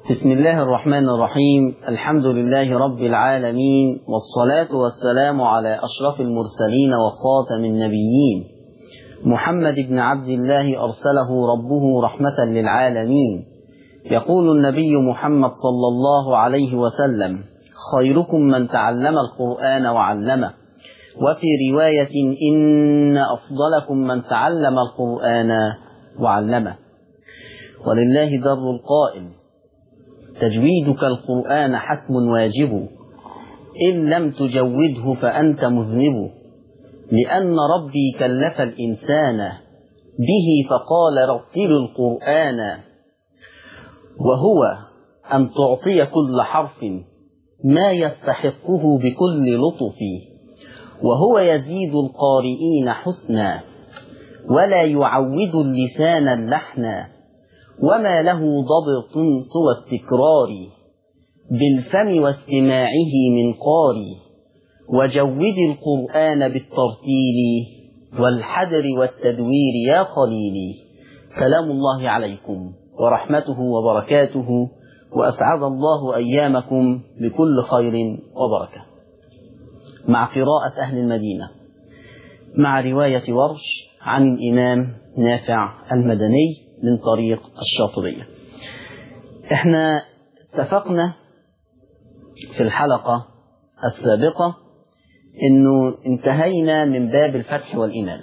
بسم الله الرحمن الرحيم الحمد لله رب العالمين والصلاة والسلام على أشرف المرسلين وخاتم النبيين محمد بن عبد الله أرسله ربه رحمة للعالمين يقول النبي محمد صلى الله عليه وسلم خيركم من تعلم القرآن وعلمه وفي رواية إن أفضلكم من تعلم القرآن وعلمه ولله در القائل تجويدك القرآن حتم واجب إن لم تجوده فأنت مذنب لأن ربي كلف الإنسان به فقال رتل القرآن وهو أن تعطي كل حرف ما يستحقه بكل لطف وهو يزيد القارئين حسنا ولا يعود اللسان اللحنا وما له ضبط سوى التكرار بالفم واستماعه من قاري وجود القرآن بالترتيل والحذر والتدوير يا خليلي سلام الله عليكم ورحمته وبركاته وأسعد الله أيامكم بكل خير وبركة مع قراءة أهل المدينة مع رواية ورش عن الإمام نافع المدني من طريق الشاطبية احنا اتفقنا في الحلقة السابقة انه انتهينا من باب الفتح والإيمان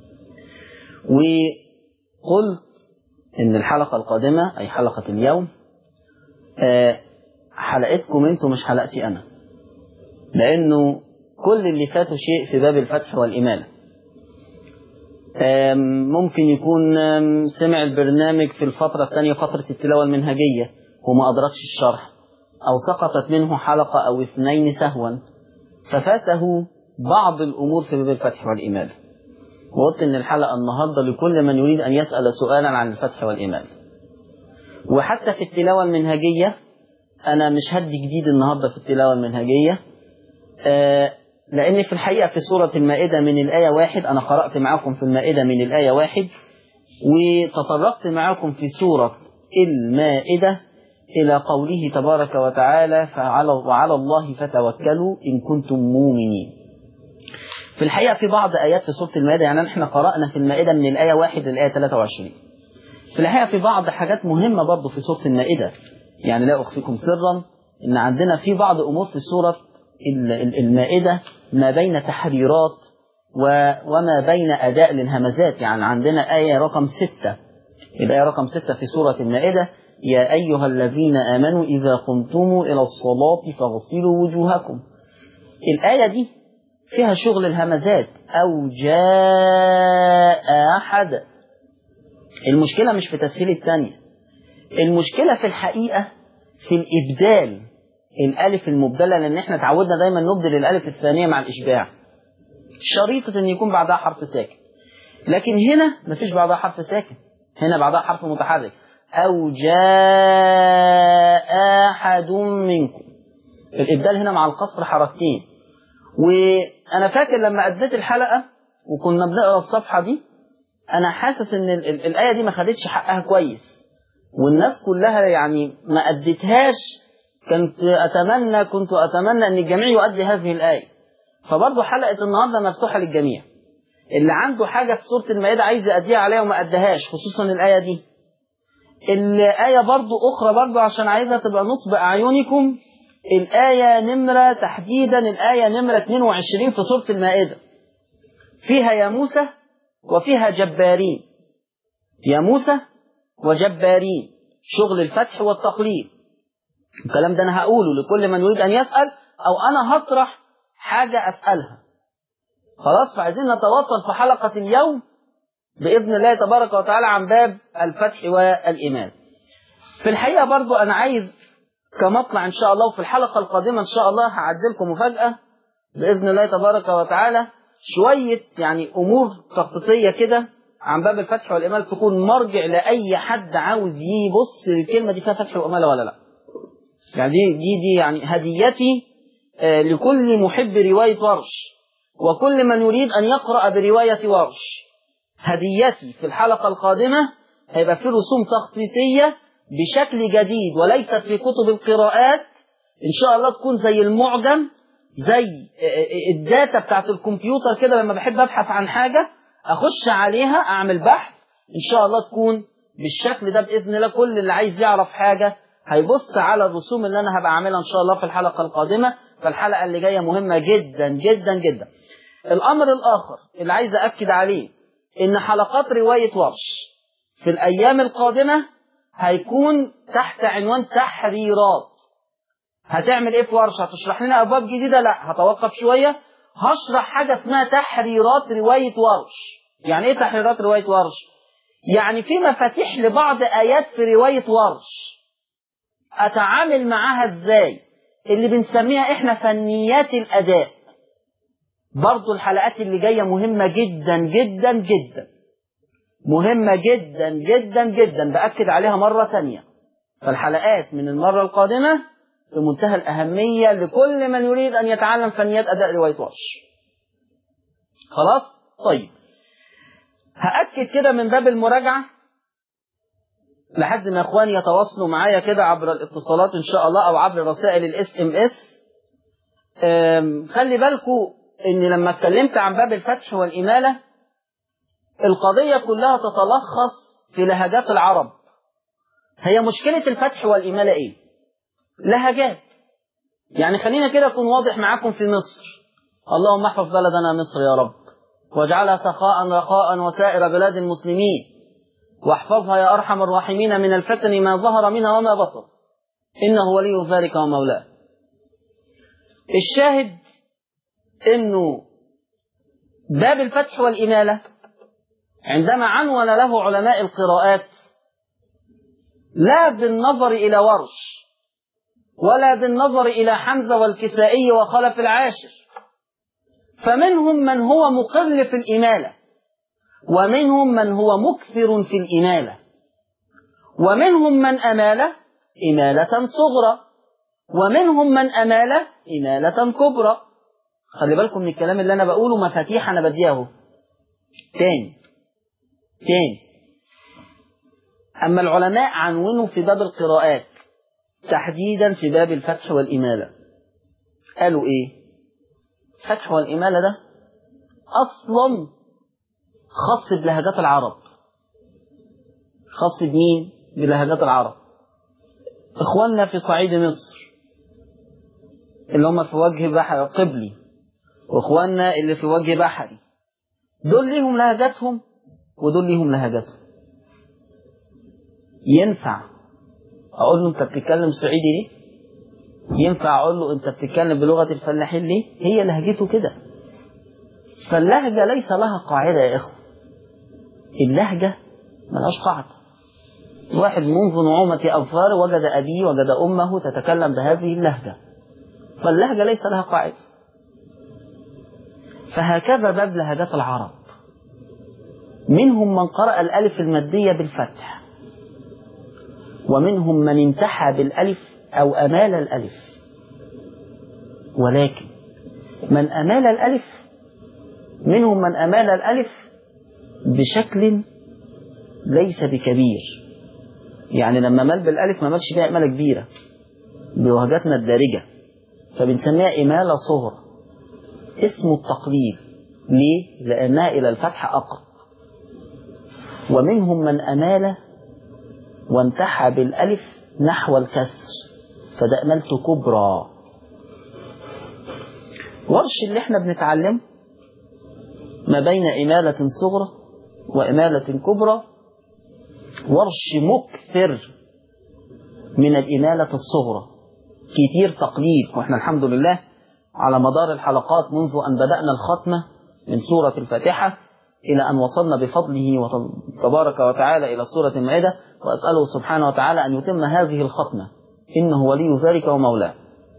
وقلت ان الحلقة القادمة اي حلقة اليوم حلقتكم انتم مش حلقتي انا لانه كل اللي فاتوا شيء في باب الفتح والإيمان ممكن يكون سمع البرنامج في الفترة الثانية فترة التلاوة المنهجية وما أدركش الشرح أو سقطت منه حلقة أو اثنين سهوا ففاته بعض الأمور في باب الفتح والإيمان وقلت إن الحلقة النهاردة لكل من يريد أن يسأل سؤالا عن الفتح والإيمان وحتى في التلاوة المنهجية أنا مش هدي جديد النهاردة في التلاوة المنهجية أه لأن في الحقيقة في سورة المائدة من الآية واحد أنا قرأت معاكم في المائدة من الآية واحد وتطرقت معاكم في سورة المائدة إلى قوله تبارك وتعالى فعلى وعلى الله فتوكلوا إن كنتم مؤمنين في الحقيقة في بعض آيات في سورة المائدة يعني احنا قرأنا في المائدة من الآية واحد للآية 23 في الحقيقة في بعض حاجات مهمة برضه في سورة المائدة يعني لا أخفيكم سرا إن عندنا في بعض أمور في سورة المائدة ما بين تحريرات وما بين أداء للهمزات يعني عندنا آية رقم ستة الآية رقم ستة في سورة المائدة يا أيها الذين آمنوا إذا قمتم إلى الصلاة فاغسلوا وجوهكم الآية دي فيها شغل الهمزات أو جاء أحد المشكلة مش في تسهيل الثانية المشكلة في الحقيقة في الإبدال الالف المبدله لان احنا اتعودنا دايما نبدل الالف الثانيه مع الاشباع شريطه ان يكون بعدها حرف ساكن لكن هنا مفيش بعدها حرف ساكن هنا بعدها حرف متحرك او جاء احد منكم الابدال هنا مع القصر حركتين وانا فاكر لما اديت الحلقه وكنا بنقرا الصفحه دي انا حاسس ان الايه دي ما خدتش حقها كويس والناس كلها يعني ما اديتهاش كنت أتمنى كنت أتمنى أن الجميع يؤدي هذه الآية فبرضه حلقة النهاردة مفتوحة للجميع اللي عنده حاجة في سورة المائدة عايز يأديها عليها وما أدهاش خصوصا الآية دي الآية برضه أخرى برضه عشان عايزها تبقى نصب أعينكم الآية نمرة تحديدا الآية نمرة 22 في سورة المائدة فيها يا موسى وفيها جبارين يا موسى وجبارين شغل الفتح والتقليد الكلام ده انا هقوله لكل من يريد ان يسال او انا هطرح حاجه اسالها خلاص فعايزين نتواصل في حلقه اليوم باذن الله تبارك وتعالى عن باب الفتح والايمان في الحقيقه برضو انا عايز كمطلع ان شاء الله وفي الحلقه القادمه ان شاء الله هعدلكم مفاجاه باذن الله تبارك وتعالى شويه يعني امور تخطيطيه كده عن باب الفتح والايمان تكون مرجع لاي حد عاوز يبص الكلمه دي فيها فتح واماله ولا لا يعني دي دي دي يعني هديتي آه لكل محب رواية ورش وكل من يريد أن يقرأ برواية ورش هديتي في الحلقة القادمة هيبقى في رسوم تخطيطية بشكل جديد وليست في كتب القراءات ان شاء الله تكون زي المعجم زي الداتا بتاعت الكمبيوتر كده لما بحب ابحث عن حاجة اخش عليها اعمل بحث ان شاء الله تكون بالشكل ده باذن الله كل اللي عايز يعرف حاجة هيبص على الرسوم اللي انا هبقى عاملها ان شاء الله في الحلقة القادمة فالحلقة اللي جاية مهمة جدا جدا جدا الامر الاخر اللي عايز اكد عليه ان حلقات رواية ورش في الايام القادمة هيكون تحت عنوان تحريرات هتعمل ايه في ورش هتشرح لنا ابواب جديدة لا هتوقف شوية هشرح حاجة اسمها تحريرات رواية ورش يعني ايه تحريرات رواية ورش يعني في مفاتيح لبعض ايات في رواية ورش اتعامل معاها ازاي اللي بنسميها احنا فنيات الاداء برضو الحلقات اللي جاية مهمة جدا جدا جدا مهمة جدا جدا جدا بأكد عليها مرة تانية فالحلقات من المرة القادمة في منتهى الأهمية لكل من يريد أن يتعلم فنيات أداء رواية ورش خلاص طيب هأكد كده من باب المراجعة لحد ما اخواني يتواصلوا معايا كده عبر الاتصالات ان شاء الله او عبر رسائل الاس ام اس خلي بالكم ان لما اتكلمت عن باب الفتح والاماله القضيه كلها تتلخص في لهجات العرب هي مشكله الفتح والاماله ايه لهجات يعني خلينا كده اكون واضح معاكم في مصر اللهم احفظ بلدنا مصر يا رب واجعلها سخاء رخاء وسائر بلاد المسلمين واحفظها يا أرحم الراحمين من الفتن ما ظهر منها وما بطن إنه ولي ذلك ومولاه الشاهد إنه باب الفتح والإمالة عندما عنون له علماء القراءات لا بالنظر إلى ورش ولا بالنظر إلى حمزة والكسائي وخلف العاشر فمنهم من هو مقل في الإمالة ومنهم من هو مكثر في الإمالة ومنهم من أمال إمالة صغرى ومنهم من أمال إمالة كبرى خلي بالكم من الكلام اللي أنا بقوله مفاتيح أنا بديها اهو تاني تاني أما العلماء عنونوا في باب القراءات تحديدا في باب الفتح والإمالة قالوا إيه الفتح والإمالة ده أصلا خاص بلهجات العرب خاص بمين بلهجات العرب اخواننا في صعيد مصر اللي هم في وجه بحر قبلي واخواننا اللي في وجه بحري دول ليهم لهجاتهم ودول ليهم لهجاتهم ينفع اقول له انت بتتكلم صعيدي ليه ينفع اقول له انت بتتكلم بلغه الفلاحين ليه هي لهجته كده فاللهجه ليس لها قاعده يا اخوه اللهجة ملهاش قاعدة واحد منذ نعومة أظفاره وجد أبيه وجد أمه تتكلم بهذه اللهجة فاللهجة ليس لها قاعدة فهكذا باب لهجات العرب منهم من قرأ الألف المادية بالفتح ومنهم من انتحى بالألف أو أمال الألف ولكن من أمال الألف منهم من أمال الألف بشكل ليس بكبير يعني لما مال بالالف ما مالش بيها اماله كبيره بوهجاتنا الدارجه فبنسميها اماله صغرى اسمه التقليل ليه لانها الى الفتح اقرب ومنهم من امال وانتحى بالالف نحو الكسر فده امالته كبرى ورش اللي احنا بنتعلمه ما بين اماله صغرى وإمالة كبرى ورش مكثر من الإمالة الصغرى كتير تقليد وإحنا الحمد لله على مدار الحلقات منذ أن بدأنا الختمة من سورة الفاتحة إلى أن وصلنا بفضله تبارك وتعالى إلى سورة المائدة وأسأله سبحانه وتعالى أن يتم هذه الختمة إنه ولي ذلك ومولاه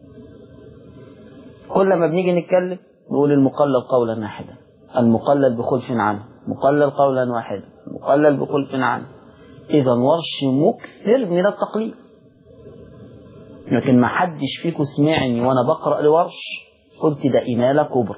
كل ما بنيجي نتكلم نقول المقلد قولا واحدا المقلد بخلف عنه مقلل قولا واحدا مقلل بخلف عنه إذا ورش مكثر من التقليد لكن ما حدش فيكم سمعني وأنا بقرأ لورش قلت ده إمالة كبرى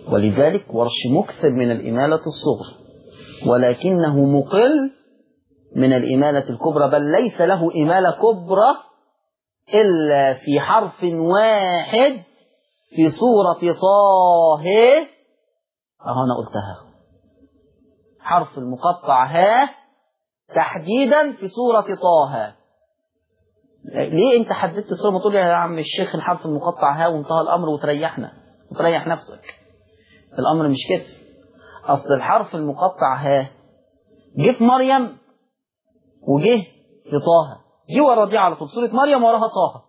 ولذلك ورش مكثر من الإمالة الصغرى ولكنه مقل من الإمالة الكبرى بل ليس له إمالة كبرى إلا في حرف واحد في سورة طه أهو أنا قلتها حرف المقطع ها تحديدا في سورة طه ليه انت حددت السورة ما تقول يا عم الشيخ الحرف المقطع ها وانتهى الأمر وتريحنا وتريح نفسك الأمر مش كده أصل الحرف المقطع ها جه في مريم وجه في طه جه ورا دي على طول سورة مريم وراها طه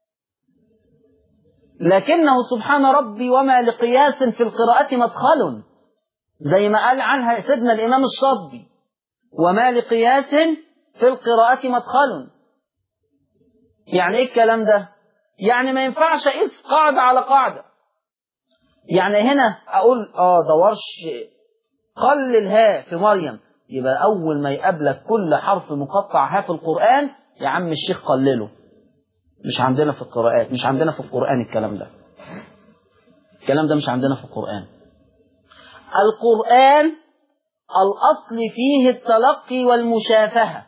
لكنه سبحان ربي وما لقياس في القراءة مدخل زي ما قال عنها سيدنا الإمام الشاطبي وما لقياس في القراءة مدخل يعني ايه الكلام ده يعني ما ينفعش اقيس قاعدة على قاعدة يعني هنا اقول اه ده ورش قلل ها في مريم يبقى اول ما يقابلك كل حرف مقطع ها في القرآن يا عم الشيخ قلله مش عندنا في القراءات مش عندنا في القرآن الكلام ده الكلام ده مش عندنا في القرآن القرآن الأصل فيه التلقي والمشافهة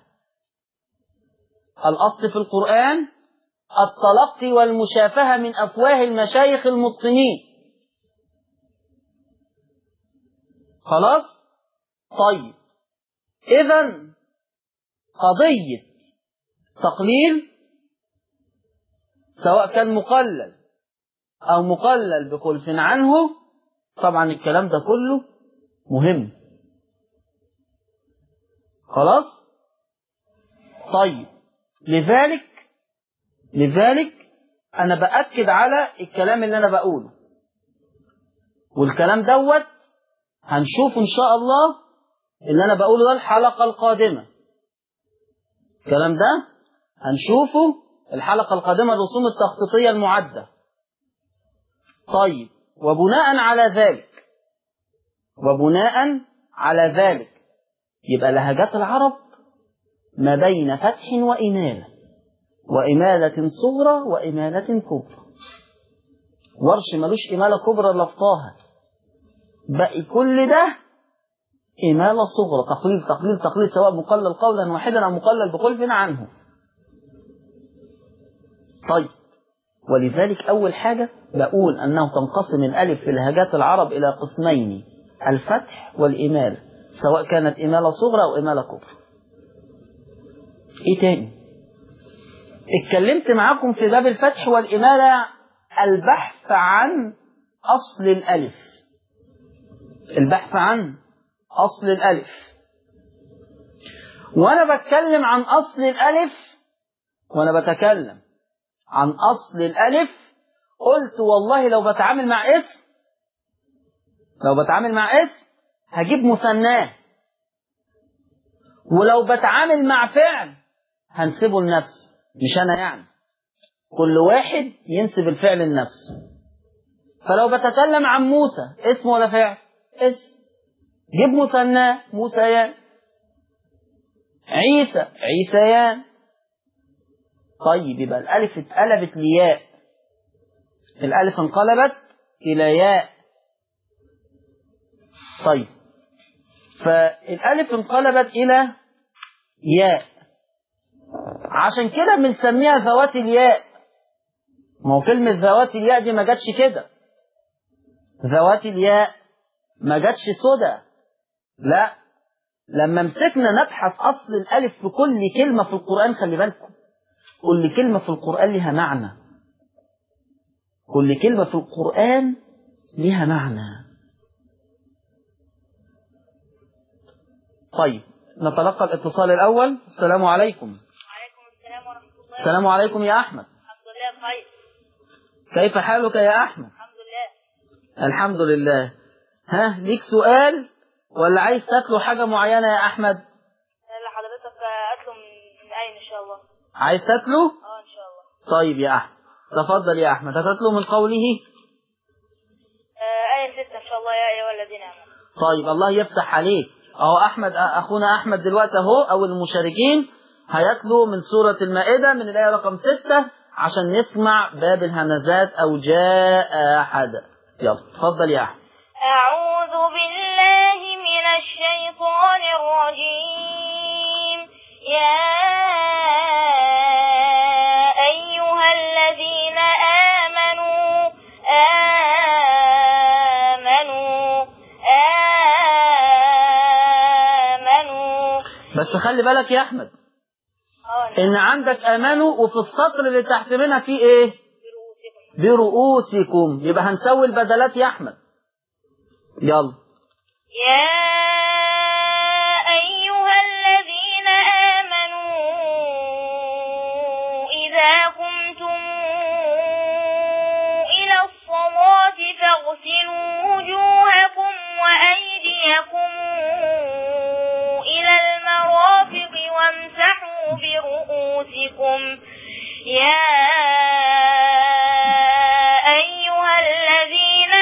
الأصل في القرآن التلقي والمشافهة من أفواه المشايخ المتقنين خلاص طيب إذا قضية تقليل سواء كان مقلل أو مقلل بخلف عنه طبعا الكلام ده كله مهم خلاص طيب لذلك لذلك أنا بأكد على الكلام اللي أنا بقوله والكلام دوت هنشوف إن شاء الله اللي أنا بقوله ده الحلقة القادمة الكلام ده هنشوفه الحلقة القادمة الرسوم التخطيطية المعدة طيب وبناء على ذلك وبناء على ذلك يبقى لهجات العرب ما بين فتح وإمالة وإمالة صغرى وإمالة كبرى ورش ملوش إمالة كبرى لفظاها بقي كل ده إمالة صغرى تقليل تقليل تقليل سواء مقلل قولا واحدا أو مقلل بخلف عنه طيب ولذلك أول حاجة بقول أنه تنقسم الألف في لهجات العرب إلى قسمين الفتح والإمالة سواء كانت إمالة صغرى أو إمالة كبرى إيه تاني اتكلمت معاكم في باب الفتح والإمالة البحث عن أصل الألف البحث عن أصل الألف وأنا بتكلم عن أصل الألف وأنا بتكلم عن أصل الألف قلت والله لو بتعامل مع اسم لو بتعامل مع اسم هجيب مثناه ولو بتعامل مع فعل هنسبه لنفسي مش أنا يعني كل واحد ينسب الفعل لنفسه فلو بتكلم عن موسى اسم ولا فعل اسم جيب مثناه موسيان عيسى عيسيان طيب يبقى الألف اتقلبت لياء الألف انقلبت إلى ياء طيب فالألف انقلبت إلى ياء عشان كده بنسميها ذوات الياء ما هو كلمة ذوات الياء دي ما جاتش كده ذوات الياء ما جاتش سدى لا لما مسكنا نبحث أصل الألف في كل كلمة في القرآن خلي بالكم كل كلمة في القرآن لها معنى كل كلمة في القرآن لها معنى طيب نتلقى الاتصال الأول السلام عليكم وعليكم السلام ورحمة الله السلام عليكم يا أحمد الحمد لله بخير كيف حالك يا أحمد الحمد لله الحمد لله ها ليك سؤال ولا عايز تتلو حاجة معينة يا أحمد اللي حضرتك أطلب من من أين إن شاء الله عايز تتلو اه إن شاء الله طيب يا أحمد تفضل يا أحمد هتتلو من قوله آه، آية ستة إن شاء الله يا أيها الذين آمنوا طيب الله يفتح عليك اهو احمد اخونا احمد دلوقتي اهو او المشاركين هيتلو من سورة المائدة من الآية رقم ستة عشان نسمع باب الهمزات او جاء احد يلا اتفضل يا احمد أعوذ بالله من الشيطان الرجيم يا أيها الذين آمنوا آمنوا آمنوا بس خلي بالك يا أحمد آه، إن عندك آمنوا وفي السطر اللي تحت منها في إيه برؤوسكم يبقى هنسوي البدلات يا أحمد يلا يا أيها الذين آمنوا إذا قمتم إلى الصلاة فاغسلوا وجوهكم وأيديكم إلى المرافق وامسحوا برؤوسكم يا أيها الذين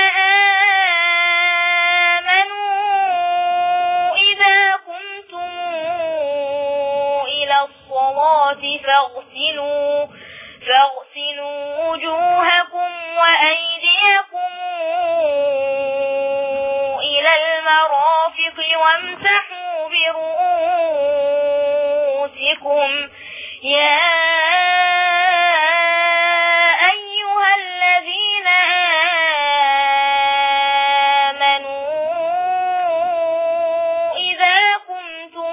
آمنوا إذا قمتم إلى الصلاة فاغسلوا فاغسلوا وجوهكم وأيديكم إلى المرافق وامسحوا برؤوسكم يا أيها الذين آمنوا إذا قمتم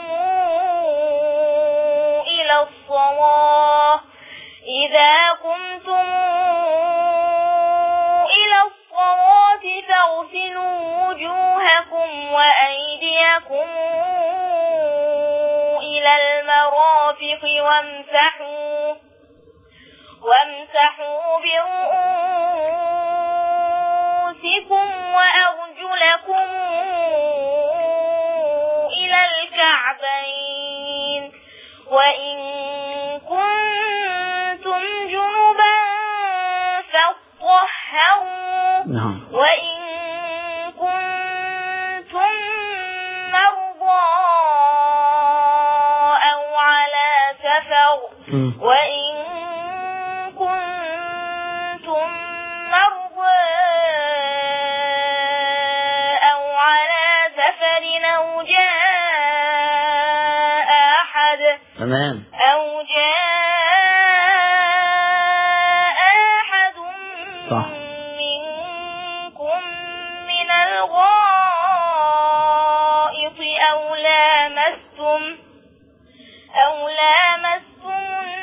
إلى الصلاة إذا قمتم إلى الصلاة فاغسلوا وجوهكم وأيديكم إلى المرافق وامسحوا وامسحوا برؤوسكم وأرجلكم إلى الكعبين وإن كنتم جنبا فاطهروا نعم وإن كنتم مرضى أو على سفر مم. وإن كنتم مرضى أو على سفر أو جاء أحد تمام أو جاء أحد صح. منكم من الغائط أو لامستم أو لامستم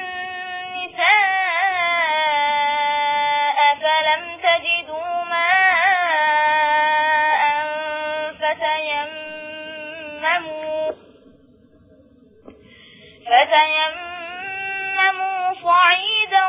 النساء فلم تجدوا ماء فتيمموا فتيمموا صعيدا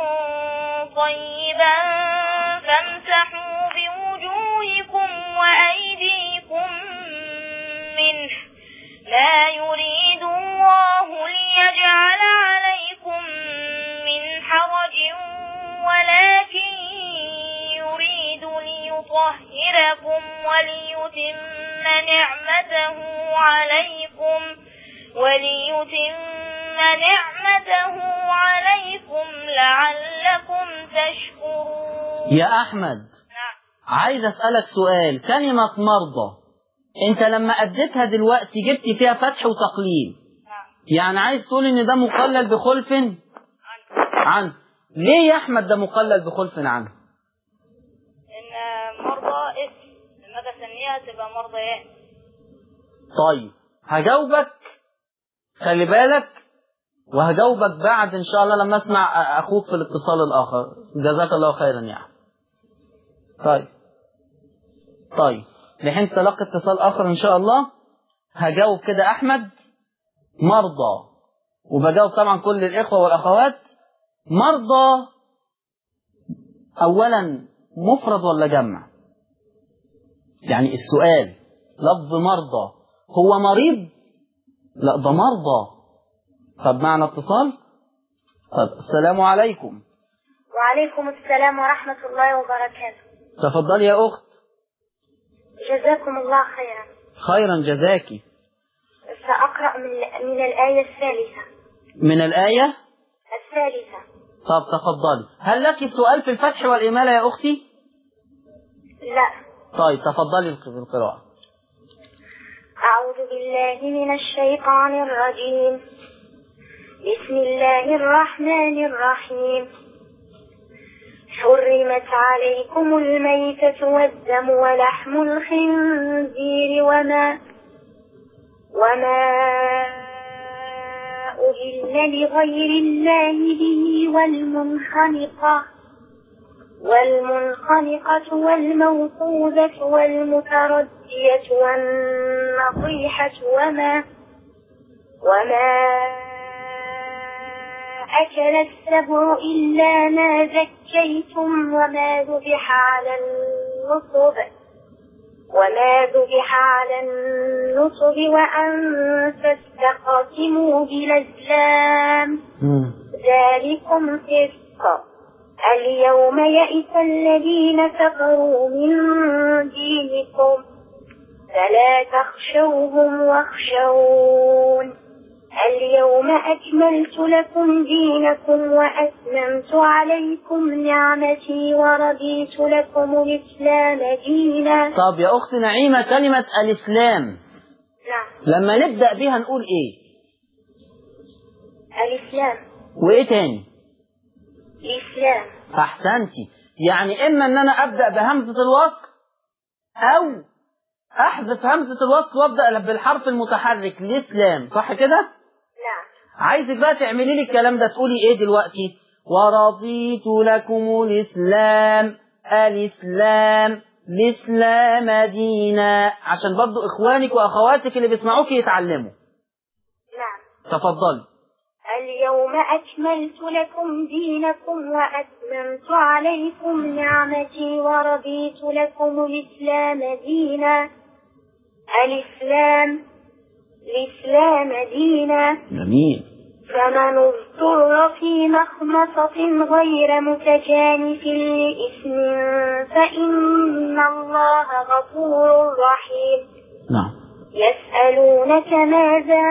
طيبا فامسحوا بوجوهكم وأيديكم منه لا يريد الله ليجعل عليكم من حرج ولكن يريد ليطهركم وليتم نعمته عليكم وليتم نعمته عليكم لعلكم تشكرون يا أحمد نعم عايز أسألك سؤال كلمة مرضى أنت لما أديتها دلوقتي جبت فيها فتح وتقليل نعم يعني عايز تقول إن ده مقلل بخلف عنه ليه يا أحمد ده مقلل بخلف عنه إن مرضى اسم لما أجي أسميها تبقى مرضيات طيب هجاوبك خلي بالك وهجاوبك بعد ان شاء الله لما اسمع اخوك في الاتصال الاخر جزاك الله خيرا يا احمد طيب طيب لحين تلقي اتصال اخر ان شاء الله هجاوب كده احمد مرضى وبجاوب طبعا كل الاخوه والاخوات مرضى اولا مفرد ولا جمع يعني السؤال لفظ مرضى هو مريض لا ده مرضى طب معنا اتصال طب السلام عليكم وعليكم السلام ورحمة الله وبركاته تفضلي يا اخت جزاكم الله خيرا خيرا جزاكي سأقرأ من, من الآية الثالثة من الآية الثالثة طب تفضلي هل لك سؤال في الفتح والإمالة يا أختي لا طيب تفضلي في القراءة أعوذ بالله من الشيطان الرجيم بسم الله الرحمن الرحيم حرمت عليكم الميتة والدم ولحم الخنزير وما وما أهل لغير الله به والمنخنقة والمنخنقة والموقوذة والمتردية والنطيحة وما وما أكل السبع إلا ما زكيتم وما ذبح على النصب وما ذبح على النصب وأن تستقسموا بالأزلام مم. ذلكم فسق اليوم يئس الذين كفروا من دينكم فلا تخشوهم واخشون اليوم أكملت لكم دينكم وأتممت عليكم نعمتي ورضيت لكم الإسلام دينا طب يا أخت نعيمة كلمة الإسلام نعم لما نبدأ بيها نقول إيه الإسلام وإيه تاني الإسلام أحسنتي يعني إما إن أنا أبدأ بهمزة الوصل أو أحذف همزة الوصل وأبدأ بالحرف المتحرك الإسلام صح كده؟ نعم عايزك بقى تعملي لي الكلام ده تقولي إيه دلوقتي؟ ورضيت لكم الإسلام الإسلام الإسلام دينا عشان برضو إخوانك وأخواتك اللي بيسمعوك يتعلموا نعم تفضلي اليوم أكملت لكم دينكم وأتممت عليكم نعمتي ورضيت لكم الإسلام دينا الإسلام الإسلام دينا جميل فمن اضطر في مخمصة غير متجانف لإثم فإن الله غفور رحيم نعم يسألونك ماذا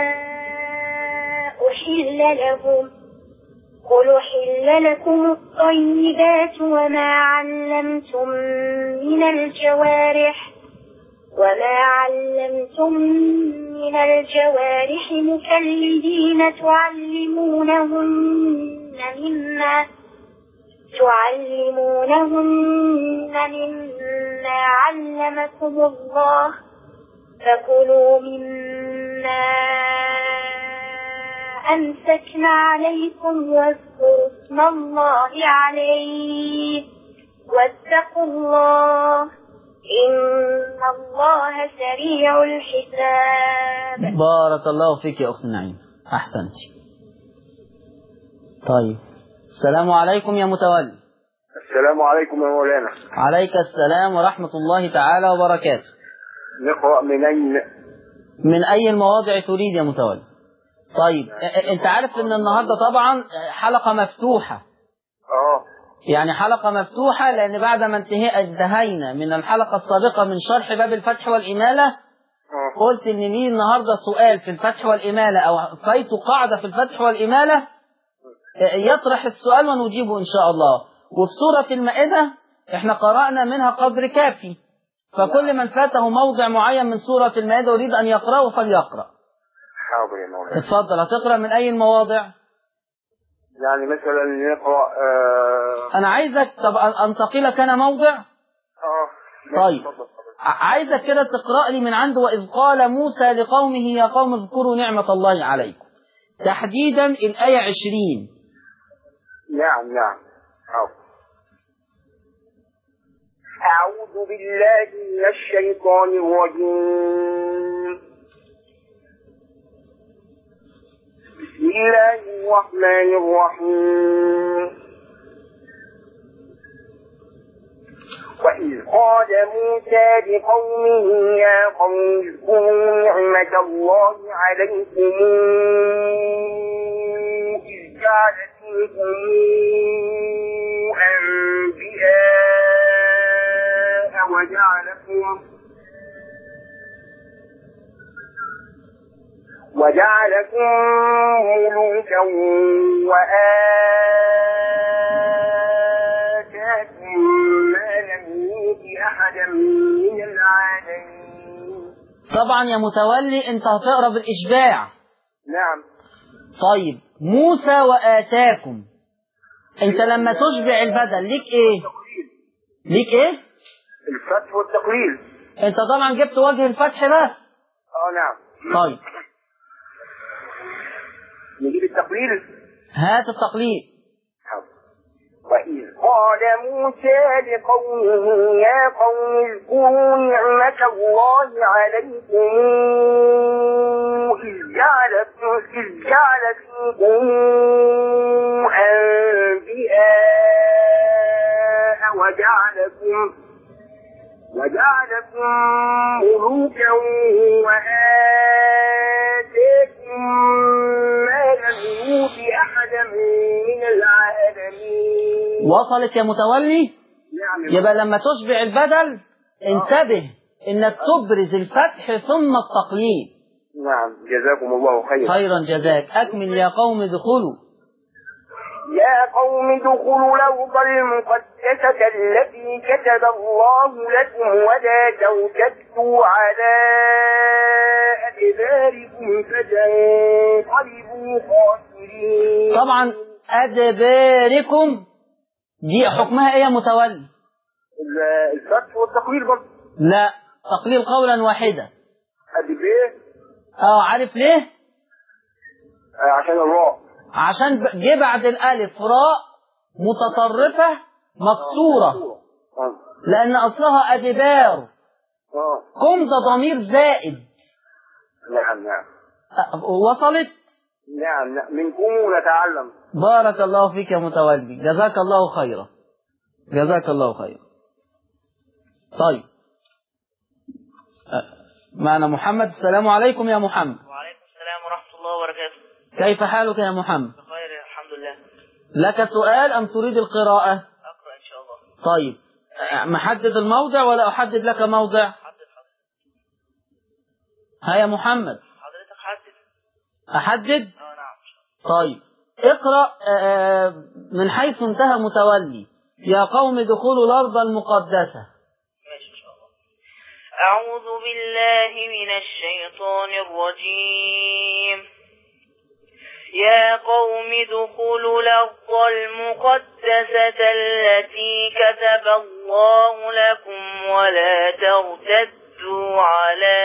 أحل لهم قل أحل لكم الطيبات وما علمتم من الجوارح وما علمتم من الجوارح مكلدين تعلمونهن مما تعلمونهن مما علمكم الله فكلوا مما أمسكنا عليكم واذكروا اسم الله عليه واتقوا الله إن الله سريع الحساب بارك الله فيك يا أخت نعيم أحسنتي طيب السلام عليكم يا متولي السلام عليكم يا مولانا عليك السلام ورحمة الله تعالى وبركاته نقرأ من أين من أي المواضع تريد يا متولي طيب أ- أ- أنت عارف أن النهاردة طبعا حلقة مفتوحة اه يعني حلقة مفتوحة لأن بعد ما انتهي- انتهينا من الحلقة السابقة من شرح باب الفتح والإمالة اه قلت إن لي النهاردة سؤال في الفتح والإمالة أو فايت قاعدة في الفتح والإمالة يطرح السؤال ونجيبه إن شاء الله وفي سورة المائدة احنا قرأنا منها قدر كافي فكل من فاته موضع معين من سورة المائدة يريد أن يقرأه فليقرأ حاضر يا مولانا اتفضل هتقرأ من أي المواضع يعني مثلا نقرأ اه أنا عايزك طب أن- أنتقي لك أنا موضع اه طيب. اتفضل، اتفضل. ع- عايزك كده تقرأ لي من عنده وإذ قال موسى لقومه يا قوم اذكروا نعمة الله عليكم تحديدا الآية عشرين نعم نعم حاضر أعوذ بالله من الشيطان الرجيم بسم الله الرحمن الرحيم وإذ قال موسى لقومه يا قوم اذكروا نعمة الله عليكم إذ جعل فيكم أنبياء وجعلكم وجعلكم ملوكا وآتاكم ما لم يؤت أحدا من العالمين طبعا يا متولي انت هتقرأ بالإشباع نعم طيب موسى وآتاكم انت لما تشبع البدل ليك ايه ليك ايه الفتح والتقليل انت طبعا جبت وجه الفتح بس اه نعم طيب نجيب التقليل هات التقليد وإذ قال موسى لقومه يا قوم اذكروا نعمة الله عليكم إذ جعل إذ جعل فيكم أنبياء وجعلكم وجعلكم ملوكا وآتاكم ما لم يؤت أحدا من العالمين وصلت يا متولي نعم يبقى لما تشبع البدل انتبه انك تبرز الفتح ثم التقليد نعم جزاكم الله خيرا خيرا جزاك اكمل يا قوم ادخلوا يا قوم ادخلوا الأرض المقدسة التي كتب الله لكم ولا ترتدوا على أدباركم فتنقلبوا خاسرين طبعا ادباركم دي حكمها ايه يا متولي ال- الفتح والتقليل برضه لا تقليل قولا واحدا أدبار اه عارف ليه آه، عشان الراء عشان ب- جه بعد الالف راء متطرفه مكسوره آه. لان اصلها ادبار آه. قم ده ضمير زائد نعم نعم أ- وصلت نعم نعم منكم نتعلم بارك الله فيك يا متولي جزاك الله خيرا جزاك الله خيرا طيب أ- معنا محمد السلام عليكم يا محمد وعليكم السلام ورحمة الله وبركاته كيف حالك يا محمد بخير الحمد لله لك سؤال أم تريد القراءة أقرأ إن شاء الله طيب أ- محدد الموضع ولا أحدد لك موضع حدد حدد ها يا محمد حضرتك حدد أحدد اه نعم إن شاء الله طيب اقرأ آه، من حيث انتهى متولي يا قوم ادخلوا الأرض المقدسة ماشي إن شاء الله أعوذ بالله من الشيطان الرجيم يا قوم ادخلوا الأرض المقدسة التي كتب الله لكم ولا ترتدوا على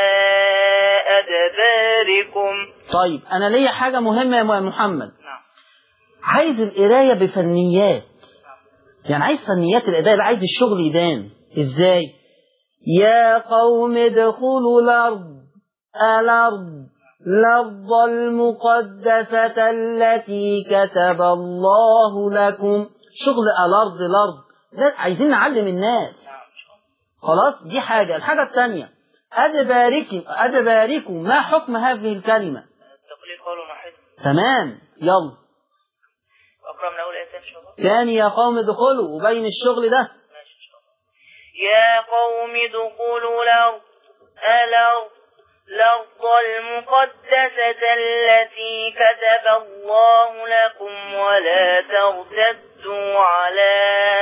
أدباركم طيب أنا ليا حاجة مهمة يا محمد نعم عايز القراية بفنيات يعني عايز فنيات الأداء يبقى عايز الشغل يبان إزاي يا قوم ادخلوا الأرض الأرض الأرض المقدسة التي كتب الله لكم شغل الأرض الأرض ده عايزين نعلم الناس نعم إن شاء الله خلاص دي حاجة الحاجة الثانية أدباركم أدباركم ما حكم هذه الكلمة التقليد قول واحد تمام يلا أقرأ من أول آية إن شاء الله تاني يا قوم ادخلوا وبين الشغل ده ماشي إن شاء الله يا قوم ادخلوا الأرض الأرض الأرض المقدسة التي كتب الله لكم ولا ترتدوا على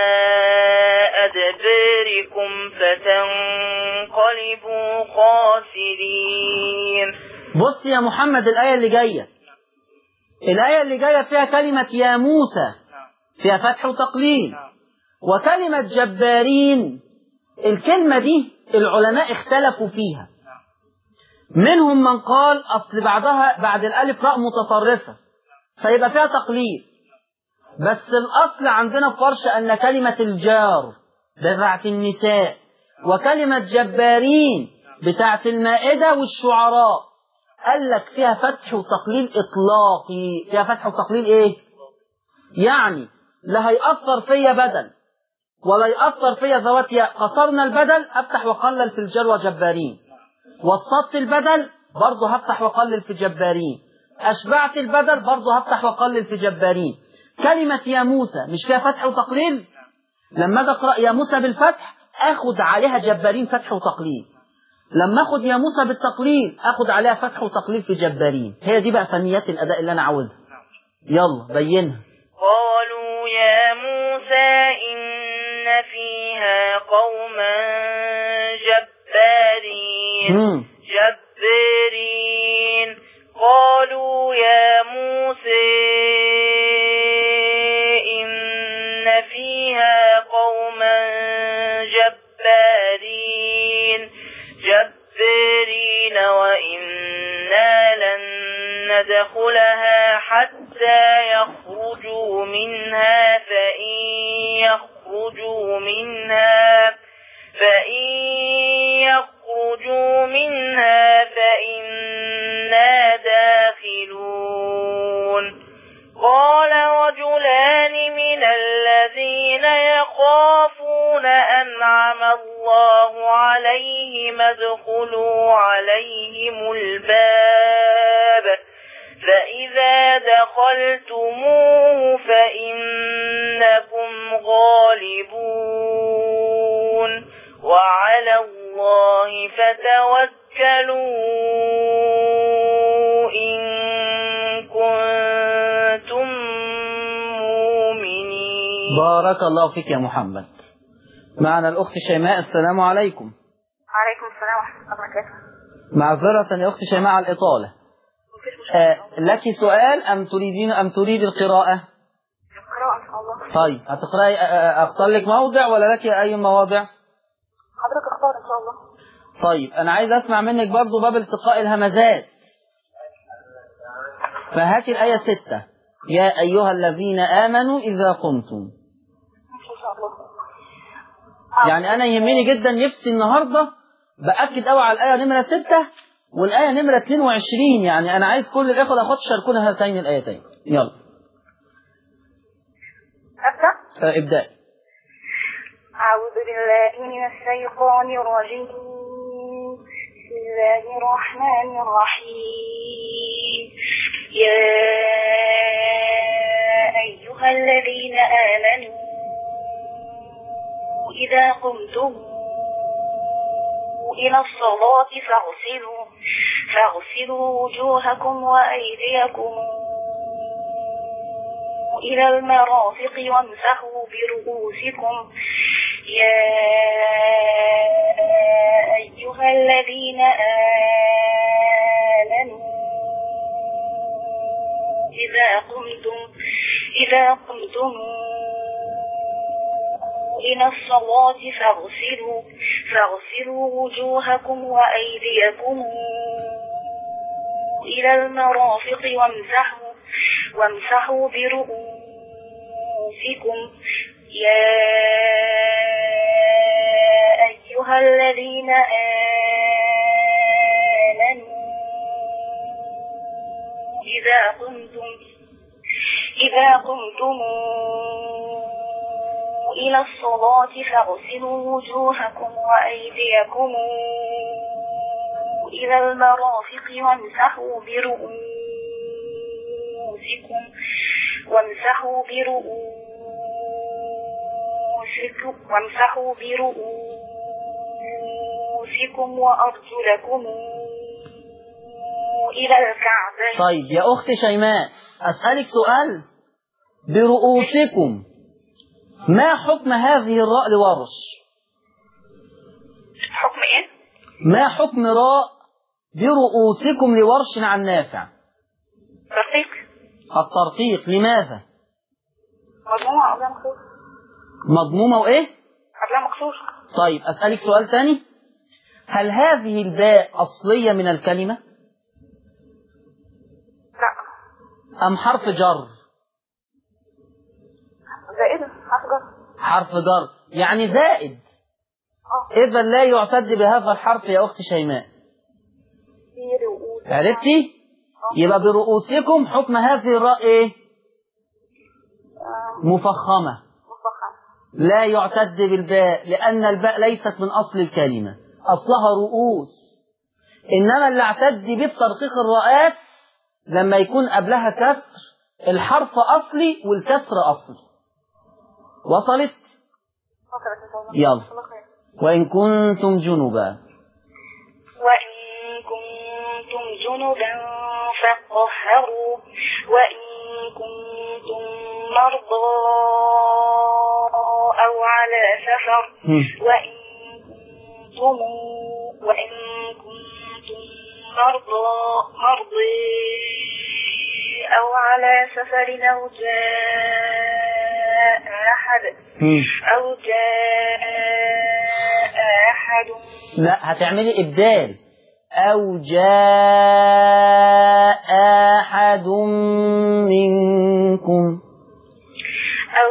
أدباركم فتنقلبوا خاسرين بص يا محمد الآية اللي جاية الآية اللي جاية فيها كلمة يا موسى نعم فيها فتح وتقليل نعم وكلمة جبارين الكلمة دي العلماء اختلفوا فيها منهم من قال أصل بعدها بعد الألف راء متطرفة فيبقى فيها تقليل بس الأصل عندنا في فرش أن كلمة الجار بتاعت النساء وكلمة جبارين بتاعت المائدة والشعراء قال لك فيها فتح وتقليل إطلاقي فيها فتح وتقليل إيه؟ يعني لا هيأثر فيا بدل ولا يأثر فيا ذوات ياء قصرنا البدل أفتح وقلل في الجر وجبارين وسطت البدل برضه هفتح وقلل في جبارين أشبعت البدل برضه هفتح وقلل في جبارين كلمة يا موسى مش فيها فتح وتقليل لما أجي أقرأ يا موسى بالفتح أخد عليها جبارين فتح وتقليل لما أخد يا موسى بالتقليل أخد عليها فتح وتقليل في جبارين هي دي بقى فنيات الأداء اللي أنا عاوزها يلا بينها قالوا يا موسى إن فيها قوما جبارين مم. جبارين قالوا يا موسى حتى يخرجوا منها فإن يخرجوا منها فإن يخرجوا منها فإنا داخلون قال رجلان من الذين يخافون أنعم الله عليهم ادخلوا عليهم الباب فإذا دخلتموه فإنكم غالبون وعلى الله فتوكلوا إن كنتم مؤمنين بارك الله فيك يا محمد معنا الأخت شيماء السلام عليكم وعليكم السلام ورحمة الله وبركاته معذرة يا أخت شيماء على الإطالة مفيش مشكلة آه لك سؤال أم تريدين أم تريد القراءة القراءة إن شاء الله طيب هتقرأي آه، آه، أختار لك موضع ولا لك أي مواضع حضرتك اختار إن شاء الله طيب أنا عايز أسمع منك برضو باب التقاء الهمزات فهاتي الآية ستة يا أيها الذين آمنوا إذا قمتم ماشي إن شاء الله يعني أنا يهمني جدا نفسي النهاردة بأكد قوي على الآية نمرة ستة والآية نمرة 22 يعني أنا عايز كل الإخوة الأخوات يشاركونا هاتين الآيتين يلا أبدأ آه، ابدأي أعوذ بالله من الشيطان الرجيم بسم الله الرحمن الرحيم يا أيها الذين آمنوا إذا قمتم إلى الصلاة فاغسلوا فاغسلوا وجوهكم وأيديكم إلى المرافق وامسحوا برؤوسكم يا أيها الذين آمنوا إذا قمتم إذا قمتم إلى الصلاة فاغسلوا فاغسلوا وجوهكم وأيديكم إلى المرافق وامسحوا وامسحوا برؤوسكم يا أيها الذين آمنوا إذا قمتم إذا قمتم إلى الصلاة فاغسلوا وجوهكم وأيديكم إلى المرافق وامسحوا برؤوسكم وامسحوا برؤوسكم وامسحوا برؤوسكم وأرجلكم إلى الكعبين طيب يا أخت شيماء أسألك سؤال برؤوسكم ما حكم هذه الراء لورش حكم إيه؟ ما حكم راء برؤوسكم لورش عن نافع رقيق الترقيق لماذا مجموعة قبلها مخصوص مضمومة وإيه قبلها مخصوص طيب أسألك سؤال ثاني هل هذه الباء أصلية من الكلمة لا أم حرف جر زائدة أصغر حرف جر يعني زائد اه إذا لا يعتد بهذا الحرف يا أخت شيماء في رؤوس عرفتي يبقى برؤوسكم حكم هذه الراء إيه آه، مفخمة مفخم لا يعتد بالباء لأن الباء ليست من أصل الكلمة أصلها رؤوس إنما اللي اعتد به بترقيق الراءات لما يكون قبلها كسر الحرف أصلي والكسر أصلي وصلت وصلت إن شاء الله يلا. الله خير وإن كنتم جنبا وإن كنتم جنبا فطهروا وإن كنتم مرضى أو على سفر هم. وإن كنتم وإن كنتم مرضى مرضى أو على سفر أو جاء أحد هم. أو جاء أحد لا هتعملي إبدال أو جاء أحد منكم أو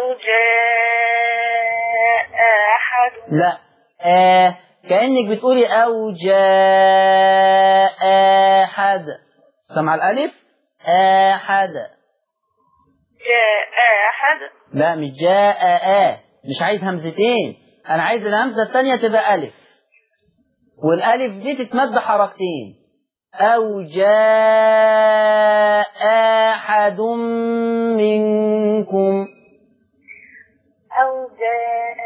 جاء أحد لا آه كأنك بتقولي أو جاء أحد سمع الألف أحد جاء أحد لا مش جاء آ مش عايز همزتين أنا عايز الهمزة الثانية تبقى ألف والألف دي تتمد حركتين أو جاء أحد منكم أو جاء